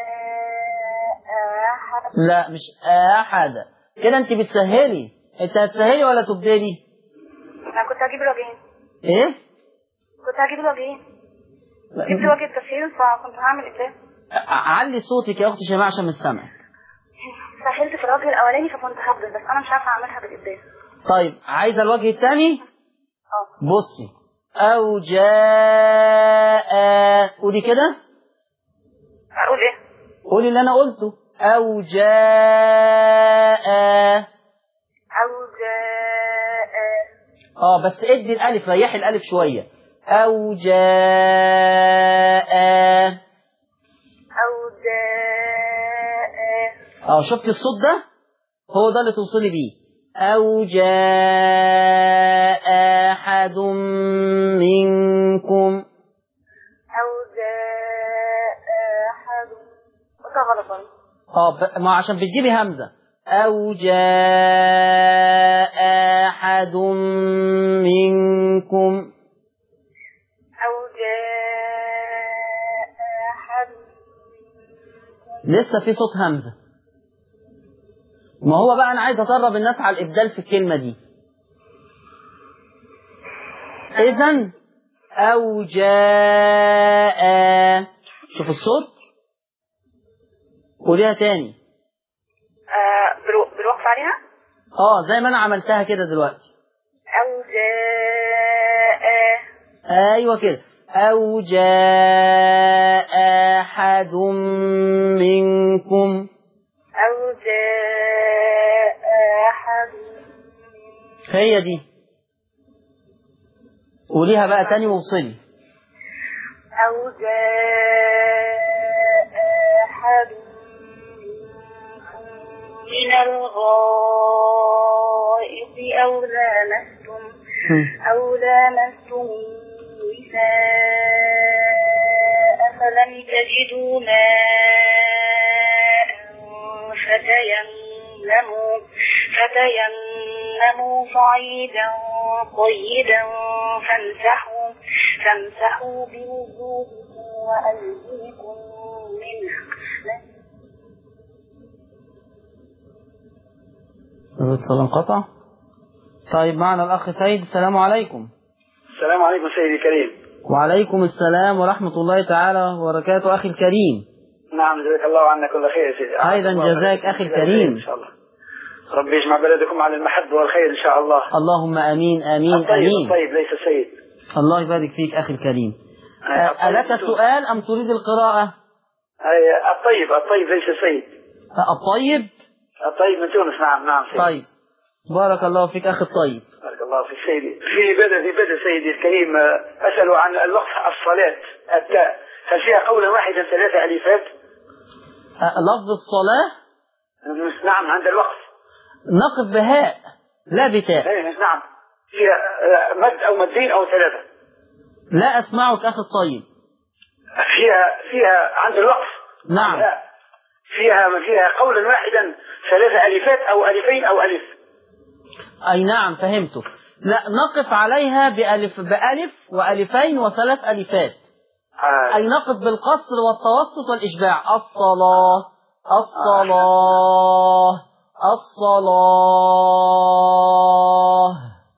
أحد لا مش أحد كده أنت بتسهلي أنت هتسهلي ولا تبدلي؟ أنا كنت هجيب الوجهين إيه؟ كنت هجيب الوجهين جبت وجه التسهيل فكنت هعمل إيه ع- علي صوتك يا أختي شيماء عشان مش سامعك سهلت في الوجه الأولاني فكنت هفضل بس أنا مش عارفة أعملها بالإبداع طيب عايزة الوجه الثاني؟ اه بصي أو جاء قولي كده أقول إيه قولي اللي أنا قلته أو جاء أو جاء اه بس ادي الألف ريحي الألف شوية أو جاء أو جاء اه شفتي الصوت ده هو ده اللي توصلي بيه أو جاء أحد منكم أو جاء أحد قلت غلط برضه اه ب- ما عشان بتجيبي همزة أو جاء أحد منكم أو جاء أحد لسه في صوت همزة ما هو بقى أنا عايز أدرب الناس على الإبدال في الكلمة دي إذا أو جاء شوف الصوت قوليها تاني آه بالو- بالوقف عليها اه زي ما أنا عملتها كده دلوقتي أو جاء ايوه كده او جاء احد منكم أو جاء أحد هي دي قوليها بقى تاني ووصلي أو جاء أحد من الغائط أو لامستم أو لامستم النساء فلم تجدوا ماء فتيمموا فتيمموا صعيدا طيبا فامسحوا فامسحوا بوجوهكم وأيديكم منه الاتصال انقطع طيب معنا الاخ سيد السلام عليكم السلام عليكم سيدي الكريم وعليكم السلام ورحمة الله تعالى وبركاته أخي الكريم نعم جزاك الله عنا كل خير يا سيدي أيضا الله جزاك خير. أخي جزاك الكريم. خير ان شاء الله ربي يجمع بلدكم على المحبة والخير ان شاء الله اللهم آمين آمين الطيب آمين الطيب ليس السيد الله يبارك فيك أخي الكريم آه، الطيب ألك السوء. سؤال أم تريد القراءة آه، الطيب الطيب ليس السيد الطيب الطيب من تونس نعم نعم سيدي طيب بارك الله فيك أخي الطيب بارك الله فيك سيدي في بدء في بدء سيدي الكريم آه، أسأل عن الوقف الصلاة التاء هل فيها قولا واحدا ثلاثة ألفات أه، لفظ الصلاة نعم عند الوقف نقف بهاء لا بتاء إيه، نعم فيها آه، مد أو مدين أو ثلاثة لا أسمعك أخي الطيب فيها فيها عند الوقف نعم لا فيها فيها قولا واحدا ثلاثة ألفات أو ألفين أو ألف أي نعم فهمتك لا نقف عليها بألف بألف وألفين وثلاث ألفات آه. أي نقف بالقصر والتوسط والإشباع الصلاة الصلاة الصلاة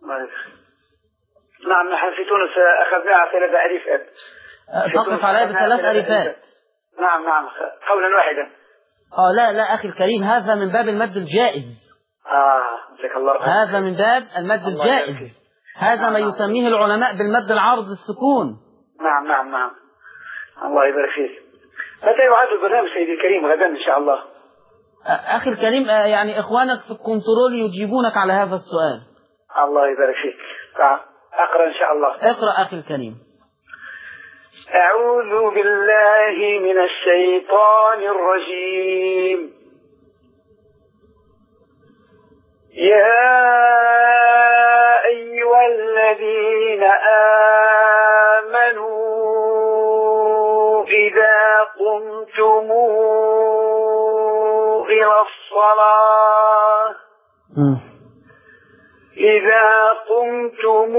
نعم نحن في تونس أخذناها ثلاثة ألفات في تقف تونس عليها أخذناها بثلاث ثلاثة ألفات نعم نعم قولا واحدا اه لا لا أخي الكريم هذا من باب المد الجائز آه جزاك الله خير. هذا من باب المد الله يبارك الجائز فيك. هذا ما نعم. يسميه العلماء بالمد العارض السكون نعم نعم نعم الله يبارك فيك متى يعاد البرنامج سيدي الكريم غدا إن شاء الله أخي الكريم آه، يعني إخوانك في الكنترول يجيبونك على هذا السؤال الله يبارك فيك تعال. أقرأ إن شاء الله اقرأ أخي الكريم أعوذ بالله من الشيطان الرجيم يا أيها الذين آمنوا إذا قمتم إلى الصلاة مم. إذا قمتم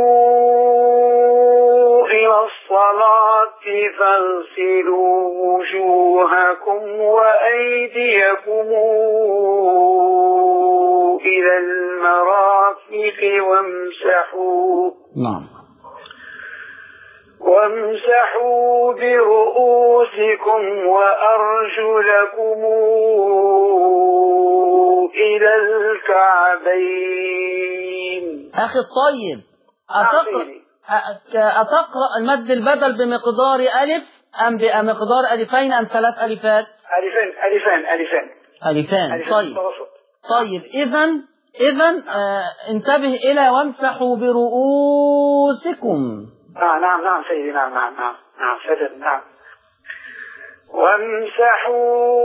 إلى الصلاة فاغسلوا وجوهكم وأيديكم إلى المرافق وامسحوا نعم وامسحوا برؤوسكم وأرجلكم إلى الكعبين أخي الطيب أتقرأ سيدي. أ- أتقرأ المد البدل بمقدار ألف أم بمقدار ألفين أم ثلاث ألفات ألفين ألفان ألفان ألفان ألفان طيب متوسط. طيب إذا إذا آه انتبه إلى وامسحوا برؤوسكم آه نعم نعم سيدي نعم نعم نعم نعم سيدي نعم وامسحوا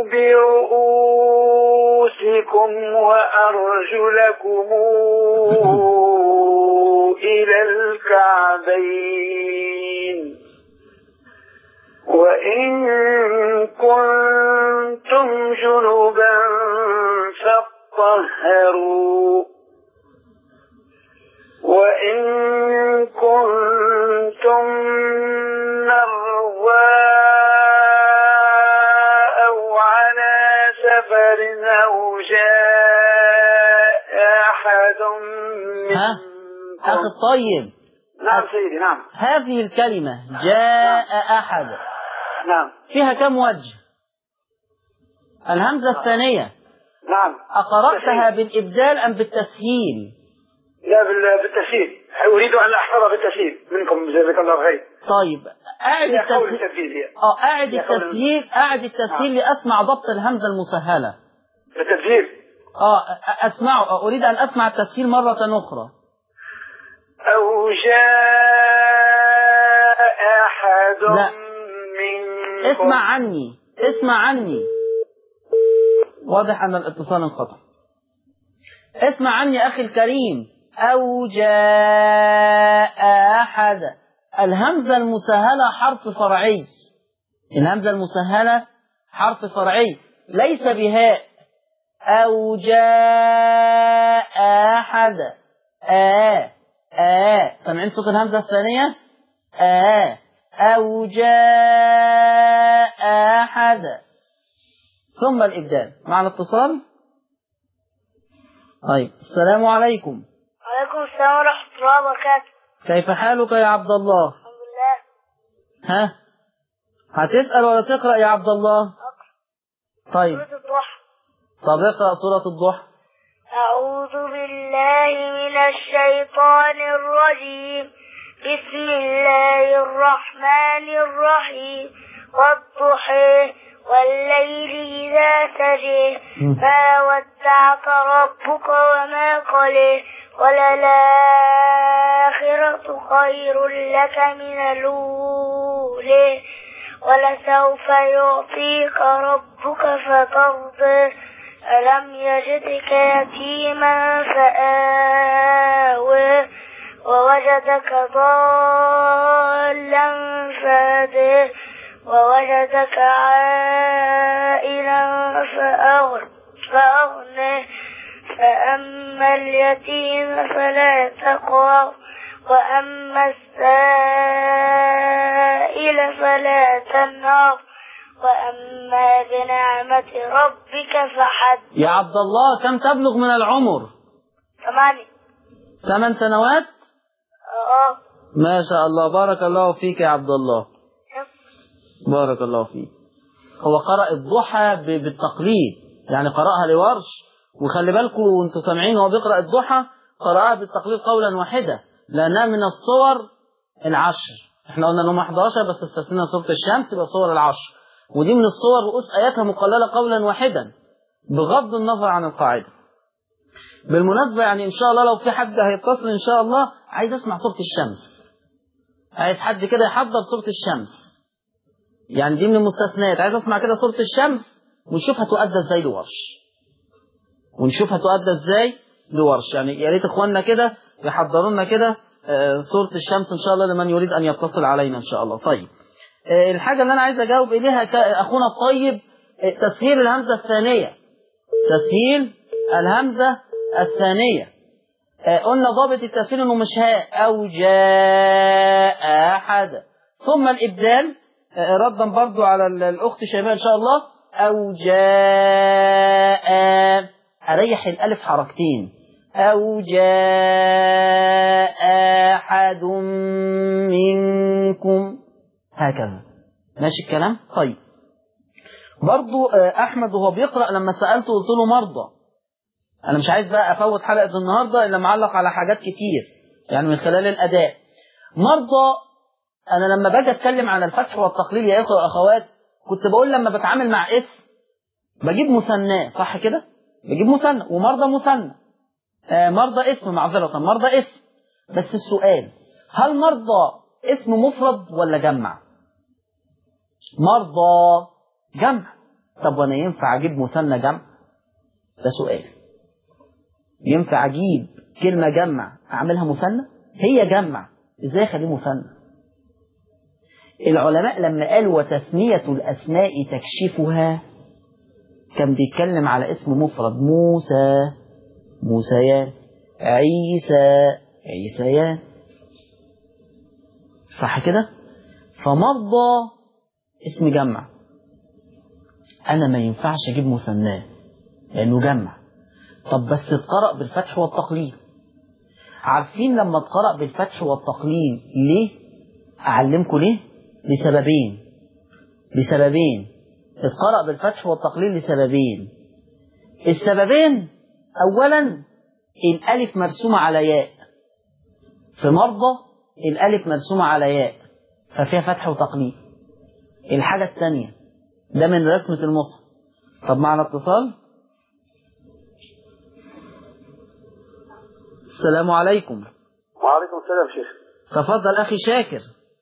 برؤوسكم وأرجلكم إلى الكعبين وإن كنتم جنبا فاطهروا وإن كنتم مرضى أو على سفر أو جاء أحد ها أخي منكم الطيب نعم سيدي نعم هذه الكلمة جاء أحد نعم فيها كم وجه الهمزة الثانية نعم أقرأتها بالإبدال أم بالتسهيل لا بال- بالتسهيل أريد أن أحفظها بالتسهيل منكم جزاك الله خير طيب أعد هي قول التسهيل التسهيل هي اه أعد يا قول- التسهيل أعد التسهيل لأسمع ضبط الهمزة المسهلة بالتسهيل اه أ- أسمعه أريد أن أسمع التسهيل مرة أخرى أو جاء أحد لا. منكم اسمع عني اسمع عني واضح أن الاتصال انقطع اسمع عني أخي الكريم أو جاء أحد الهمزة المسهلة حرف فرعي الهمزة المسهلة حرف فرعي ليس بهاء أو جاء أحد آه آه سامعين صوت الهمزة الثانية آه أو جاء أحد ثم الإبدال مع الاتصال طيب السلام عليكم وعليكم السلام ورحمة الله وبركاته كيف حالك يا عبد الله الحمد لله ها هتسأل ولا تقرأ يا عبد الله طيب سورة الضحى طب اقرأ سورة الضحى أعوذ بالله من الشيطان الرجيم بسم الله الرحمن الرحيم والضحى والليل إذا سجى مم. ما ودعك ربك وما قلى وللآخرة خير لك من الأولى ولسوف يعطيك ربك فترضى ألم يجدك يتيما فآوى ووجدك ضالا فهدى ووجدك عائلا فأغ- فأغنى فأما اليتيم فلا تقهر وأما السائل فلا تنهر وأما بنعمة ربك فحدث يا عبد الله كم تبلغ من العمر ثمانية ثمان سنوات اه ما شاء الله بارك الله فيك يا عبد الله بارك الله فيك هو قرأ الضحى ب- بالتقليد يعني قرأها لورش وخلي بالكم وانتوا سامعين وهو بيقرأ الضحى قرأها بالتقليد قولا واحدا لأنها من الصور العشر احنا قلنا انهم 11 بس استثنينا سورة الشمس يبقى صور العشر ودي من الصور رؤوس آياتها مقللة قولا واحدا بغض النظر عن القاعدة بالمناسبة يعني إن شاء الله لو في حد هيتصل إن شاء الله عايز أسمع صورة الشمس عايز حد كده يحضر صورة الشمس يعني دي من المستثنيات عايز أسمع كده صورة الشمس ونشوف هتؤدى إزاي لورش ونشوف هتؤدى إزاي لورش يعني يا ريت إخواننا كده يحضروا لنا كده آه، صورة الشمس إن شاء الله لمن يريد أن يتصل علينا إن شاء الله طيب آه، الحاجة اللي أنا عايز أجاوب إليها ك- أخونا الطيب آه، تسهيل الهمزة الثانية تسهيل الهمزة الثانية آه، قلنا ضابط التسهيل إنه مش هاء أو جاء أحد ثم الإبدال آه، ردا برضو على ال- الأخت شيماء إن شاء الله أو جاء أريح الألف حركتين أو جاء أحد منكم هكذا ماشي الكلام طيب برضو آه، أحمد وهو بيقرأ لما سألته قلت له مرضى أنا مش عايز بقى أفوت حلقة النهاردة إلا معلق على حاجات كتير يعني من خلال الأداء مرضى أنا لما باجي أتكلم عن الفتح والتقليل يا إخوة وأخوات كنت بقول لما بتعامل مع اسم بجيب مثناه صح كده؟ بجيب مثنى ومرضى مثنى آه، مرضى اسم معذرة مرضى اسم بس السؤال هل مرضى اسم مفرد ولا جمع مرضى جمع طب وانا ينفع اجيب مثنى جمع ده سؤال ينفع اجيب كلمة جمع اعملها مثنى هي جمع ازاي اخليه مثنى العلماء لما قالوا وتثنية الاسماء تكشفها كان بيتكلم على اسم مفرد موسى موسيان عيسى عيسيان صح كده فمرضى اسم جمع انا ما ينفعش اجيب مثناه لانه جمع طب بس اتقرأ بالفتح والتقليل عارفين لما اتقرأ بالفتح والتقليل ليه اعلمكم ليه لسببين لسببين اتقرأ بالفتح والتقليل لسببين السببين اولا الالف مرسومة على ياء في مرضى الالف مرسومة على ياء ففيها فتح وتقليل الحاجة الثانية ده من رسمة المصحف طب معنا اتصال السلام عليكم وعليكم السلام شيخ تفضل أخي شاكر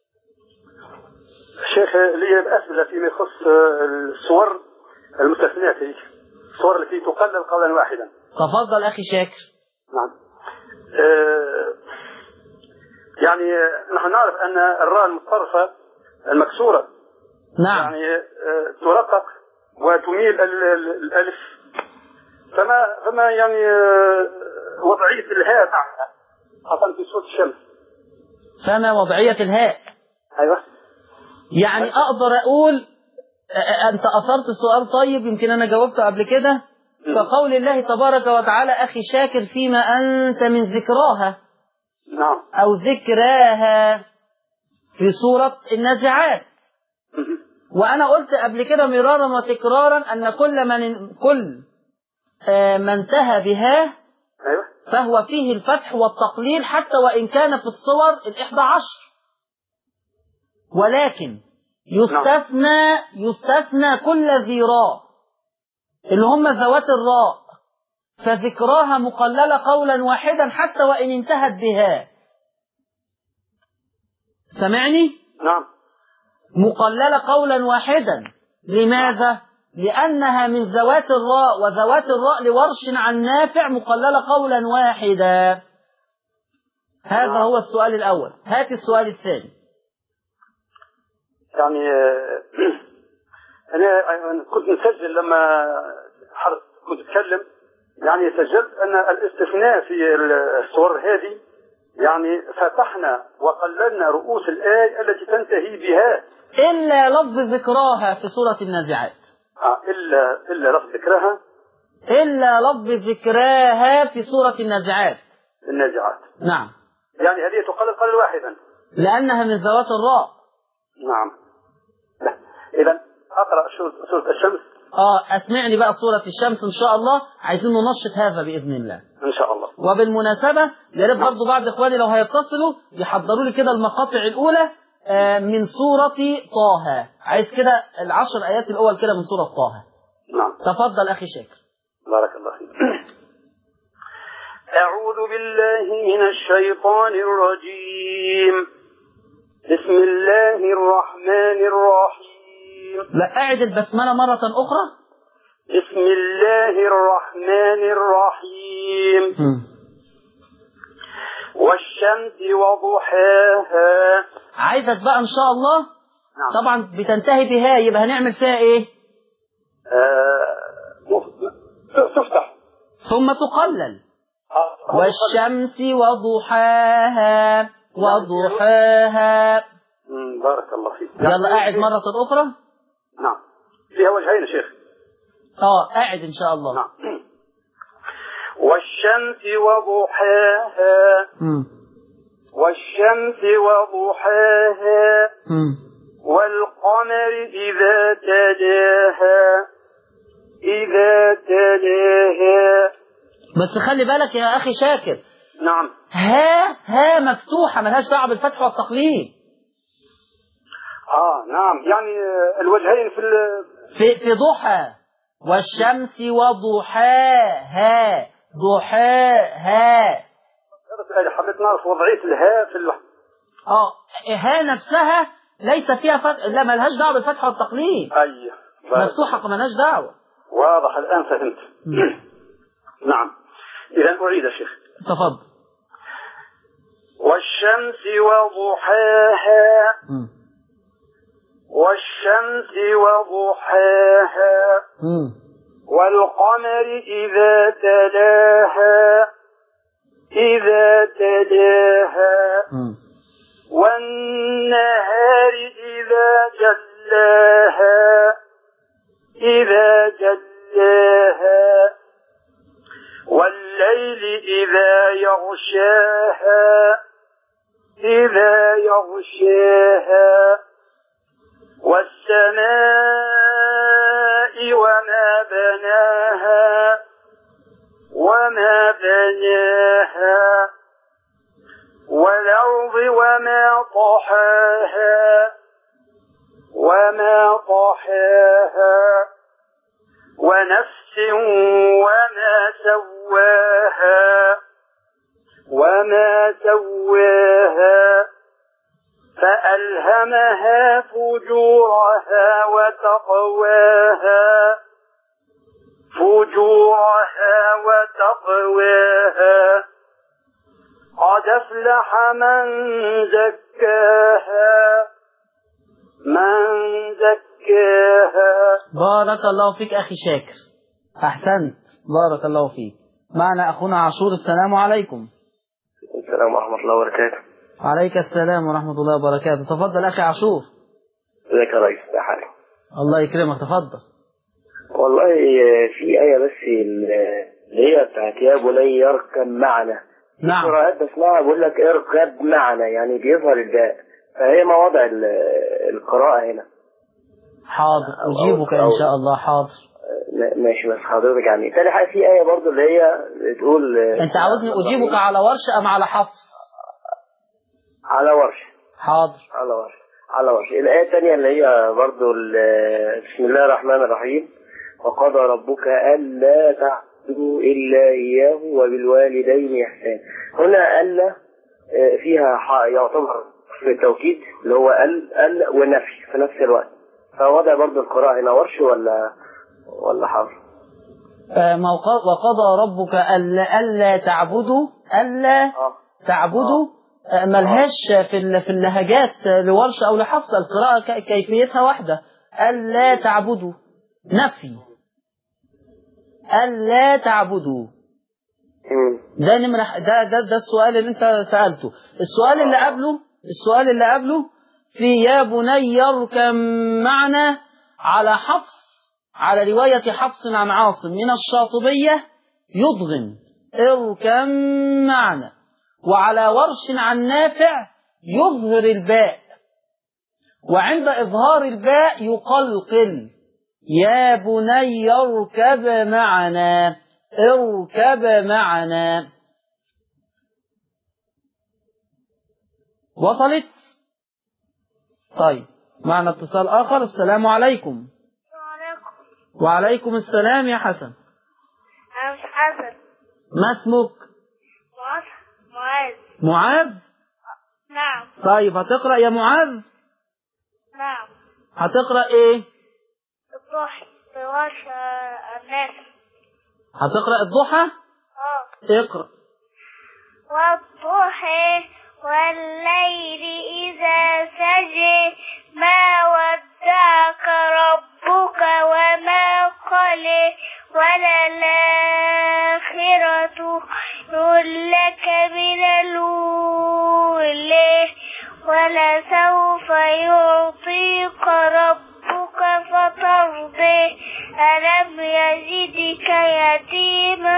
شيخ لي الأسئلة فيما يخص الصور المستثنية هذيك الصور التي تقلل قولا واحدا تفضل أخي شاكر نعم آه، يعني نحن نعرف أن الراء المتطرفة المكسورة نعم يعني آه، ترقق وتميل ال- ال- الألف فما فما يعني آه، وضعية الهاء تاعها خاصة في صوت الشمس فما وضعية الهاء أيوه يعني أقدر أقول أ- أ- أنت أثرت سؤال طيب يمكن أنا جاوبته قبل كده كقول الله تبارك وتعالى أخي شاكر فيما أنت من ذكراها نعم أو ذكراها في سورة النازعات مهم. وأنا قلت قبل كده مرارا وتكرارا أن كل من كل آه، ما انتهى بها أيوه فهو فيه الفتح والتقليل حتى وإن كان في الصور الإحدى عشر ولكن يستثنى يستثنى كل ذي راء اللي هم ذوات الراء فذكراها مقللة قولا واحدا حتى وإن انتهت بها سمعني؟ نعم مقللة قولا واحدا لماذا؟ لأنها من ذوات الراء وذوات الراء لورش عن نافع مقللة قولا واحدا هذا هو السؤال الأول هات السؤال الثاني يعني آه، أنا أنا كنت مسجل لما حضرتك كنت تتكلم يعني سجلت أن الاستثناء في الصور هذه يعني فتحنا وقللنا رؤوس الآية التي تنتهي بها إلا لفظ ذكراها في سورة النازعات آه، إلا إلا لفظ ذكرها إلا لفظ ذكراها في سورة النازعات النازعات نعم يعني هذه تقلل قليل واحدا لأنها من ذوات الراء نعم إذا أقرأ سورة- سورة الشمس آه أسمعني بقى سورة الشمس إن شاء الله عايزين ننشط هذا بإذن الله إن شاء الله وبالمناسبة يا ريت برضه بعض إخواني لو هيتصلوا يحضروا لي كده المقاطع الأولى آه، من سورة طه عايز كده العشر آيات الأول كده من سورة طه نعم تفضل أخي شاكر بارك الله فيك أعوذ بالله من الشيطان الرجيم بسم الله الرحمن الرحيم لا أعد البسملة مرة أخرى بسم الله الرحمن الرحيم مم. والشمس وضحاها عايزك بقى إن شاء الله نعم طبعا بتنتهي بها يبقى هنعمل فيها إيه آه، تفتح ثم تقلل آه، والشمس وضحاها وضحاها مم، بارك الله فيك يلا أعد مرة أخرى نعم فيها وجهين يا شيخ اه أعد إن شاء الله نعم والشمس وضحاها مم. والشمس وضحاها مم. والقمر إذا تلاها إذا تلاها بس خلي بالك يا أخي شاكر نعم ها ها مفتوحة ملهاش دعوة بالفتح والتقليد آه نعم يعني آه، الوجهين في ال- في في ضحى والشمس وضحاها ضحاها هذا الآية حبيت نعرف وضعية الهاء في ال... اه ها نفسها ليس فيها فتح لا ملهاش دعوة بالفتح والتقليد أي بارك. مفتوحة ملهاش دعوة واضح الآن فهمت نعم إذا أعيد يا شيخ تفضل والشمس وضحاها مم. والشمس وضحاها مم. والقمر إذا تلاها إذا تلاها مم. والنهار إذا جلاها إذا جلاها والليل إذا يغشاها إذا يغشاها والسماء وما بناها وما بناها والأرض وما طحاها وما طحاها ونفس وما سواها وما سواها فألهمها فجورها وتقواها فجورها وتقواها قد أفلح من زكاها من زكاها بارك الله فيك أخي شاكر أحسنت بارك الله فيك معنا أخونا عاشور السلام عليكم السلام ورحمة الله وبركاته عليك السلام ورحمة الله وبركاته تفضل أخي عاشور ازيك يا ريس يا حالي الله يكرمك تفضل والله في آية بس اللي هي بتاعت يا بني يركب معنا نعم قراءات بسمعها بقول لك اركب معنا يعني بيظهر الباء فهي ما وضع ال- القراءة هنا حاضر أجيبك إن شاء الله حاضر لا- ماشي بس حضرتك يعني تاني حاجة في آية برضو اللي هي بتقول أنت عاوزني أجيبك على ورش أم على حفص على ورش حاضر على ورش على ورش الآية الثانية اللي هي برضو ال- بسم الله الرحمن الرحيم وقضى ربك ألا تعبدوا إلا إياه وبالوالدين إحسان هنا ألا آه، فيها ح- يعتبر في التوكيد اللي هو ال ال ونفي في نفس الوقت فوضع برضو القراءة هنا ورش ولا ولا حرف آه، ما وق- وقضى ربك ألا, ألا تعبدوا ألا اه تعبدوا آه، ملهاش في ال- في اللهجات آه، لورش أو لحفص القراءة ك- كيفيتها واحدة ألا تعبدوا نفي ألا تعبدوا مم. ده نمرة ده ده ده السؤال اللي انت سألته السؤال اللي قبله السؤال اللي قبله في يا بني اركب معنا على حفص على رواية حفص عن عاصم من الشاطبية يضغم اركب معنا وعلى ورش عن نافع يظهر الباء وعند إظهار الباء يقلقل يا بني اركب معنا اركب معنا وصلت طيب معنا اتصال آخر السلام عليكم وعليكم وعليكم السلام يا حسن ما اسمك معاذ معاذ معاذ نعم طيب هتقرأ يا معاذ نعم هتقرأ ايه الضحى رواش الناس هتقرأ الضحى اه اقرأ والضحى والليل إذا سجى ما ودعك ربك وما قلى وللآخرة خير لك من الأولى ولسوف يعطيك ربك فترضى ألم يجدك يتيما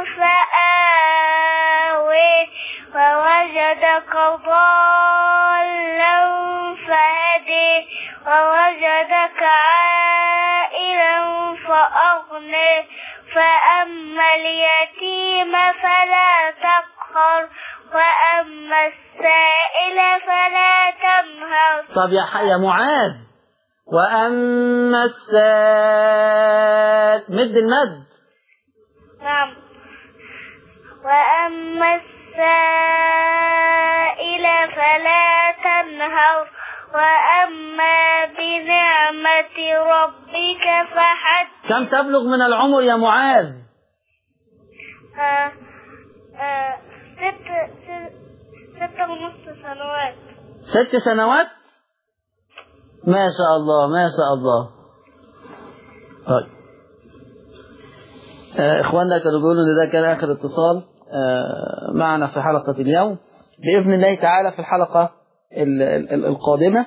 فآوي ووجدك ضالا فهدي ووجدك عائلا فأغني فأما اليتيم فلا تقهر وأما السائل فلا تنهر طب يا ح- يا معاذ وأما السات مد المد نعم وأما السائل فلا تنهر وأما بنعمة ربك فحدث كم تبلغ من العمر يا معاذ آه، آه، ست ست- ست ونص سنوات ست سنوات ما شاء الله ما شاء الله طيب آه، اخواننا كانوا بيقولوا ان ده كان اخر اتصال آه، معنا في حلقة اليوم بإذن الله تعالى في الحلقة ال- ال- القادمة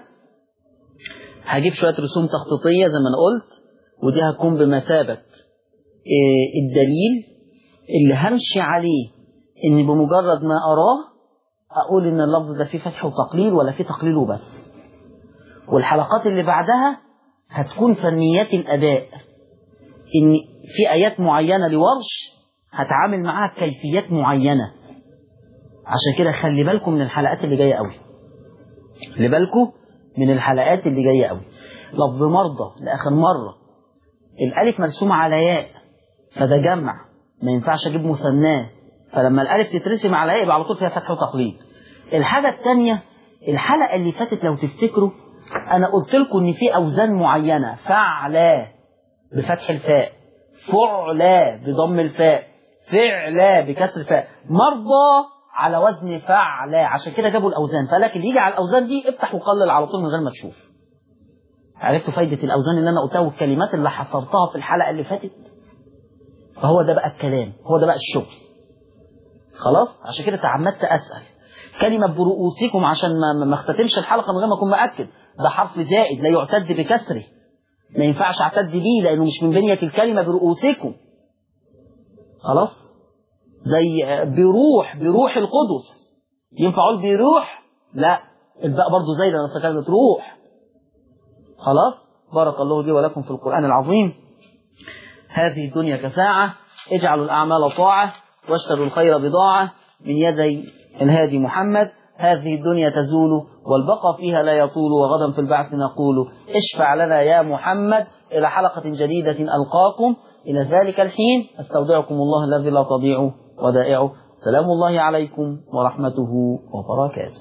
هجيب شوية رسوم تخطيطية زي ما أنا قلت ودي هتكون بمثابة آه، الدليل اللي همشي عليه إن بمجرد ما أراه أقول إن اللفظ ده فيه فتح وتقليل ولا فيه تقليل وبس والحلقات اللي بعدها هتكون فنيات الأداء إن في آيات معينة لورش هتعامل معاها كيفيات معينة عشان كده خلي بالكم من الحلقات اللي جاية قوي خلي بالكم من الحلقات اللي جاية قوي لفظ مرضى لآخر مرة الألف مرسومة على ياء فده جمع ما ينفعش أجيب مثناه فلما الألف تترسم على ياء يبقى على طول فيها فتح وتقليد الحاجة الثانية الحلقة اللي فاتت لو تفتكروا أنا قلت لكم إن في أوزان معينة فعلا بفتح الفاء فعلا بضم الفاء فعلا بكسر الفاء مرضى على وزن فعلا عشان كده جابوا الأوزان فلكن اللي يجي على الأوزان دي افتح وقلل على طول من غير ما تشوف عرفتوا فايدة الأوزان اللي أنا قلتها والكلمات اللي حصرتها في الحلقة اللي فاتت فهو ده بقى الكلام هو ده بقى الشغل خلاص عشان كده تعمدت أسأل كلمة برؤوسكم عشان ما ما اختتمش الحلقة من غير ما أكون مأكد ده حرف زائد لا يعتد بكسره ما ينفعش اعتد بيه لأنه مش من بنية الكلمة برؤوسكم خلاص زي آه، بروح بروح القدس ينفع اقول بروح لا الباء برضه زي لما كلمة روح خلاص بارك الله لي ولكم في القرآن العظيم هذه الدنيا كساعة اجعلوا الأعمال طاعة واشتروا الخير بضاعة من يدي الهادي محمد هذه الدنيا تزول والبقى فيها لا يطول وغدا في البعث نقول اشفع لنا يا محمد إلى حلقة جديدة ألقاكم إلى ذلك الحين أستودعكم الله الذي لا تضيع ودائعه سلام الله عليكم ورحمته وبركاته